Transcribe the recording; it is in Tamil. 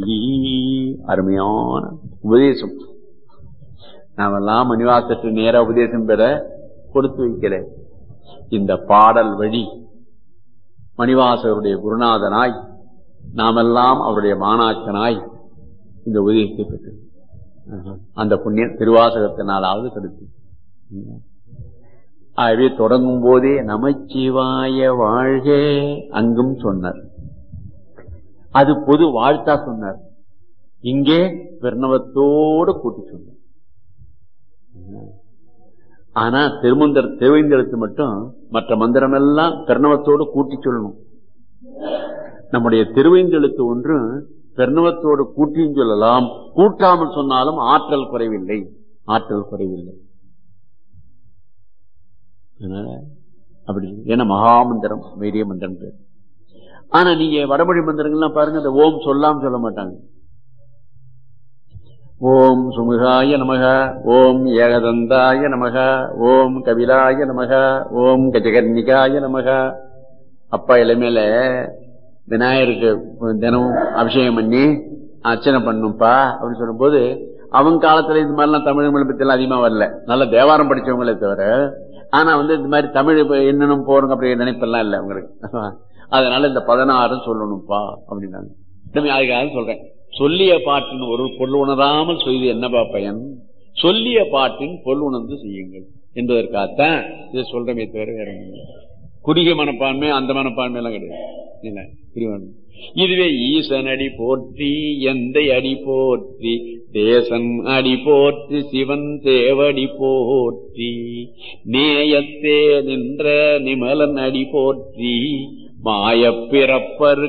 அருமையான உபதேசம் நாமெல்லாம் மணிவாசற்று நேர உபதேசம் பெற கொடுத்து வைக்கல இந்த பாடல் வழி மணிவாசகருடைய குருநாதனாய் நாமெல்லாம் அவருடைய மாணாக்கனாய் இந்த உதயத்தை பெற்று அந்த புண்ணிய திருவாசகத்தினாலாவது கருத்து ஆகவே தொடங்கும் போதே நமச்சிவாய வாழ்க அங்கும் சொன்னார் அது பொது வாழ்த்தா சொன்னார் இங்கே பிரணவத்தோடு கூட்டி சொன்னார் ஆனா திருமந்தர் திருவைந்தெழுத்து மட்டும் மற்ற மந்திரம் எல்லாம் பிரணவத்தோடு கூட்டி சொல்லணும் நம்முடைய திருவைந்தெழுத்து ஒன்று பெருணவத்தோடு கூட்டியும் சொல்லலாம் கூட்டாமல் சொன்னாலும் ஆற்றல் குறைவில்லை ஆற்றல் குறைவில்லை அப்படி ஏன்னா மகாமந்திரம் வைரிய மந்திரம் பேர் ஆனா நீங்க வடமொழி மந்திரங்கள்லாம் பாருங்க இந்த ஓம் சொல்லாம சொல்ல மாட்டாங்க ஓம் சுமுகாய நமக ஓம் ஏகதந்தாய நமக ஓம் கபிலாய நமக ஓம் கஜகர்ணிகாய நமக அப்பா இளமையில விநாயகருக்கு தினமும் அபிஷேகம் பண்ணி அர்ச்சனை பண்ணும்பா அப்படின்னு சொல்லும்போது அவங்க காலத்துல இந்த மாதிரிலாம் தமிழ் மொழி பத்தி எல்லாம் அதிகமா வரல நல்ல தேவாரம் படிச்சவங்களே தவிர ஆனா வந்து இந்த மாதிரி தமிழ் என்னன்னு போறோங்க அப்படி நினைப்பெல்லாம் இல்லை உங்களுக்கு அதனால இந்த பதினாறு சொல்லணும்ப்பா அப்படின்னாங்க அதுக்காக சொல்றேன் சொல்லிய பாட்டின் ஒரு பொருள் உணராமல் செய்து என்னப்பா பயன் சொல்லிய பாட்டின் பொருள் உணர்ந்து செய்யுங்கள் என்பதற்காகத்தான் இதை சொல்றமே தவிர வேற குறுகிய மனப்பான்மை அந்த மனப்பான்மை எல்லாம் கிடையாது இதுவே ஈசன் அடி போற்றி எந்த அடி போற்றி தேசன் அடி போற்றி சிவன் தேவடி போற்றி நேயத்தே நின்ற நிமலன் அடி போற்றி மாயப்பிறப்பர்